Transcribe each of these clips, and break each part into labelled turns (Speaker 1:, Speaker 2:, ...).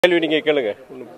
Speaker 1: கேள்வி நீங்கள் கேளுங்க ஒண்ணும்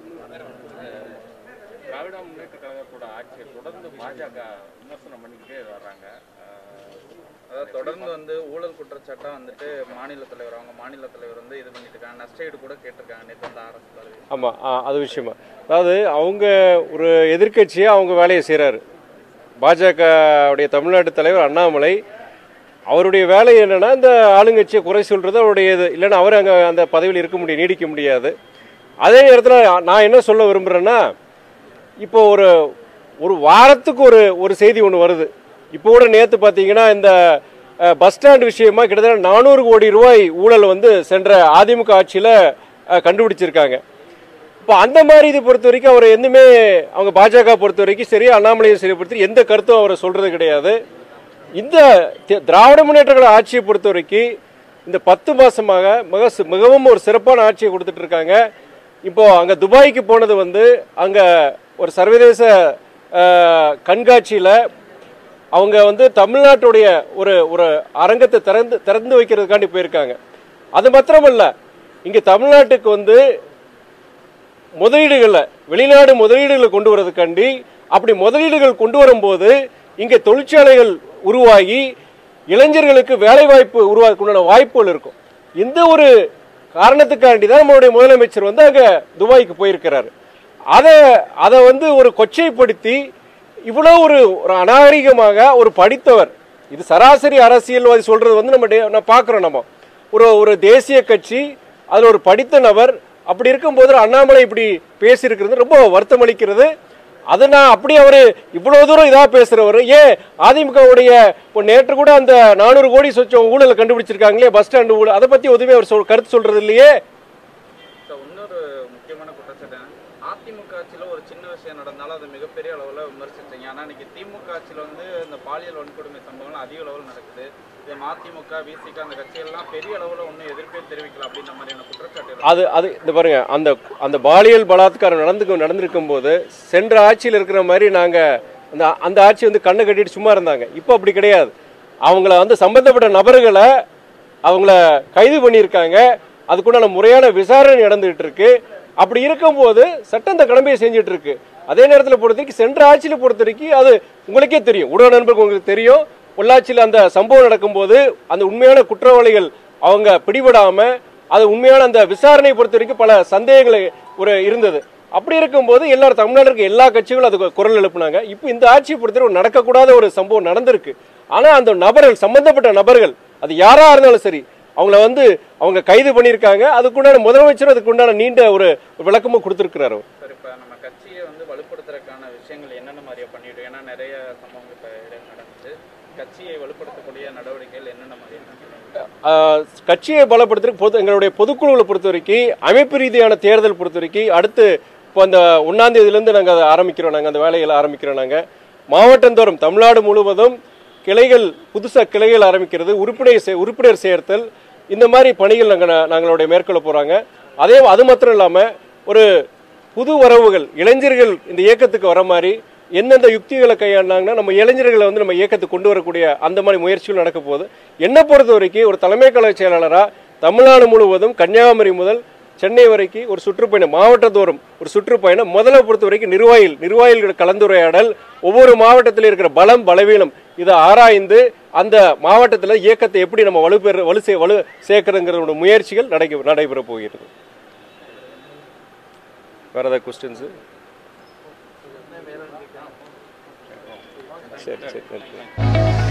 Speaker 2: திராவிட முன்னேற்ற கழகத்தோட ஆட்சியை தொடர்ந்து பாஜக விமர்சனம் பண்ணிக்கிட்டே வர்றாங்க அஹ்,
Speaker 3: அதாவது தொடர்ந்து வந்து ஊழல் குற்றச்சாட்டா வந்துட்டு மாநில தலைவர் அவங்க மாநில தலைவர் வந்து இது பண்ணிட்டு இருக்காங்க நஷ்டஈடு கூட கேட்டிருக்காங்க நேற்று அந்த அரசு தலைவர்
Speaker 1: ஆமாம் அது விஷயமா அதாவது அவங்க ஒரு எதிர்க்கட்சியாக அவங்க வேலையை செய்கிறாரு பாஜக உடைய தமிழ்நாட்டு தலைவர் அண்ணாமலை அவருடைய வேலை என்னன்னா இந்த ஆளுங்கட்சியை குறை சொல்றது அவருடைய இது இல்லைன்னா அவர் அங்கே அந்த பதவியில் இருக்க முடியும் நீடிக்க முடியாது அதே நேரத்தில் நான் என்ன சொல்ல விரும்புகிறேன்னா இப்போ ஒரு ஒரு வாரத்துக்கு ஒரு ஒரு செய்தி ஒன்று வருது இப்போ கூட நேற்று பார்த்தீங்கன்னா இந்த அஹ், பஸ் ஸ்டாண்ட் விஷயமா கிட்டத்தட்ட நானூறு கோடி ரூபாய் ஊழல் வந்து சென்ற அதிமுக ஆட்சியில் கண்டுபிடிச்சிருக்காங்க இப்போ அந்த மாதிரி இது பொறுத்த வரைக்கும் அவர் எதுவுமே அவங்க பாஜக பொறுத்த வரைக்கும் சரி அண்ணாமலையும் சரி பொறுத்த வரைக்கும் எந்த கருத்தும் அவர் சொல்றது கிடையாது இந்த தி- திராவிட முன்னேற்ற கழக ஆட்சியை பொறுத்த வரைக்கும் இந்த பத்து மாசமாக மிக சி- மிகவும் ஒரு சிறப்பான ஆட்சியை கொடுத்துட்டு இருக்காங்க இப்போ அங்க துபாய்க்கு போனது வந்து அங்க ஒரு சர்வதேச அஹ், கண்காட்சியில அவங்க வந்து தமிழ்நாட்டுடைய ஒரு ஒரு அரங்கத்தை திறந்து திறந்து வைக்கிறதுக்காண்டி போயிருக்காங்க அது மாத்திரமல்ல இங்க தமிழ்நாட்டுக்கு வந்து முதலீடுகளை வெளிநாடு முதலீடுகளை கொண்டு வரதுக்காண்டி அப்படி முதலீடுகள் கொண்டு வரும்போது இங்கே தொழிற்சாலைகள் உருவாகி இளைஞர்களுக்கு வேலை வாய்ப்பு உருவாக்கக்கூடிய வாய்ப்புகள் இருக்கும் இந்த ஒரு காரணத்துக்காண்டி தான் நம்மளுடைய முதலமைச்சர் வந்து அங்கே துபாய்க்கு போயிருக்கிறாரு அதை அதை வந்து ஒரு கொச்சைப்படுத்தி இவ்வளோ ஒரு ஒரு அநாகரிகமாக ஒரு படித்தவர் இது சராசரி அரசியல்வாதி சொல்றது வந்து நம்ம டே- நான் பார்க்குறோம் நம்ம ஒரு ஒரு தேசிய கட்சி அதில் ஒரு படித்த நபர் அப்படி இருக்கும்போது அண்ணாமலை இப்படி பேசியிருக்கிறது ரொம்ப வருத்தம் அளிக்கிறது அது நான் அப்படி அவரு இவ்வளவு தூரம் இதா பேசுறவர் ஏன் அதிமுகவுடைய இப்போ நேற்று கூட அந்த நானூறு கோடி சொச்சம் ஊழலை கண்டுபிடிச்சிருக்காங்களே பஸ் ஸ்டாண்டு ஊழல் அதை பத்தி எதுவுமே அவர் சொல் கருத்து சொல்றது இல்லையே
Speaker 3: ஸோ இன்னொரு முக்கியமான குற்றச்சாட்டு என்ன? அதிமுக ஆட்சியில் ஒரு சின்ன விஷயம் நடந்தாலும் அது மிகப்பெரிய அளவில் விமர்சிச்சீங்க ஆனால் இன்னைக்கு திமுக ஆட்சியில் வந்து இந்த பாலியல் வன்கொடுமை சம்பவங்கள் அதிக அளவில் நடக்குது இது மதிமுக விசிக அந்த கட்சிகள்லாம் பெரிய அளவில் ஒன்றும் எதிர்ப்பே தெரிவிக்கல அப்படின்ற மாதிரியான குற்றச்சாட்டு
Speaker 1: அது அது இந்த பாருங்க அந்த அந்த பாலியல் பலாத்காரம் நடந்து நடந்திருக்கும் போது சென்ற ஆட்சியில் இருக்கிற மாதிரி நாங்க அந்த அந்த ஆட்சி வந்து கண்ணை கட்டிட்டு சும்மா இருந்தாங்க இப்போ அப்படி கிடையாது அவங்கள வந்து சம்பந்தப்பட்ட நபர்களை அவங்கள கைது பண்ணியிருக்காங்க அதுக்குண்டான முறையான விசாரணை நடந்துகிட்டு இருக்கு அப்படி இருக்கும்போது சட்டம் இந்த கடமையை செஞ்சுட்டு இருக்கு அதே நேரத்தில் பொறுத்த வரைக்கும் சென்ற ஆட்சியில் பொறுத்த வரைக்கும் அது உங்களுக்கே தெரியும் ஊடக நண்பர்களுக்கு உங்களுக்கு தெரியும் பொள்ளாச்சியில் அந்த சம்பவம் நடக்கும்போது அந்த உண்மையான குற்றவாளிகள் அவங்க பிடிபடாம அது உண்மையான அந்த விசாரணையை பொறுத்த வரைக்கும் பல சந்தேகங்கள் ஒரு இருந்தது அப்படி இருக்கும்போது எல்லாரும் தமிழ்நாடு இருக்க எல்லா கட்சிகளும் அதுக்கு குரல் எழுப்புனாங்க இப்போ இந்த ஆட்சியை பொறுத்தவரை ஒரு நடக்கக்கூடாத ஒரு சம்பவம் நடந்திருக்கு ஆனா அந்த நபர்கள் சம்பந்தப்பட்ட நபர்கள் அது யாரா இருந்தாலும் சரி அவங்கள வந்து அவங்க கைது பண்ணியிருக்காங்க அதுக்குண்டான முதலமைச்சர் அதுக்குண்டான நீண்ட ஒரு விளக்கமும் கொடுத்துருக்கிறாரு அவர்.
Speaker 3: சார் இப்போ நம்ம கட்சியை வந்து வலுப்படுத்துறதுக்கான விஷயங்கள் என்னென்ன மாதிரியா பண்ணிட்டு ஏன்னா நிறைய சம்பவங்கள் இப்போ நடந்துச்சு கட்சியை வலுப்படுத்தக்கூடிய நடவடிக்கைகள் என்னென்ன மாதிரியான
Speaker 1: ஆஹ், கட்சியை பலப்படுத்துறதுக்கு பொது எங்களுடைய பொதுக்குழுவை பொறுத்த வரைக்கும் அமைப்பு ரீதியான தேர்தல் பொறுத்த வரைக்கும் அடுத்து இப்போ அந்த ஒன்னாம் தேதியிலேருந்து நாங்கள் அதை ஆரம்பிக்கிறோம் நாங்கள் அந்த வேலைகளை ஆரம்பிக்கிறோம் நாங்கள் மாவட்டந்தோறும் தமிழ்நாடு முழுவதும் கிளைகள் புதுசாக கிளைகள் ஆரம்பிக்கிறது உறுப்பினர் சே- உறுப்பினர் சேர்த்தல் இந்த மாதிரி பணிகள் நாங்கள் நாங்களுடைய மேற்கொள்ள போகிறாங்க அதே அது மாத்திரம் இல்லாமல் ஒரு புது வரவுகள் இளைஞர்கள் இந்த இயக்கத்துக்கு வர மாதிரி எந்தெந்த யுக்திகளை கையாண்டாங்கன்னா நம்ம இளைஞர்களை வந்து நம்ம இயக்கத்துக்கு கொண்டு வரக்கூடிய அந்த மாதிரி முயற்சிகள் நடக்க போகுது என்னை பொறுத்த வரைக்கும் ஒரு தலைமை கழக செயலாளராக தமிழ்நாடு முழுவதும் கன்னியாகுமரி முதல் சென்னை வரைக்கும் ஒரு சுற்றுப்பயணம் மாவட்டத்தோறும் ஒரு சுற்றுப்பயணம் முதல்ல பொறுத்த வரைக்கும் நிர்வாகிகள் நிர்வாகிகளோட கலந்துரையாடல் ஒவ்வொரு மாவட்டத்தில் இருக்கிற பலம் பலவீனம் இதை ஆராய்ந்து அந்த மாவட்டத்தில் இயக்கத்தை எப்படி நம்ம வலுப்பெற வலு சே வலு சேர்க்கறதுங்கிற முயற்சிகள் நடக்க நடைபெற போகிறது வேற ஏதாவது கொஸ்டின்ஸு சரி சரி நன்றி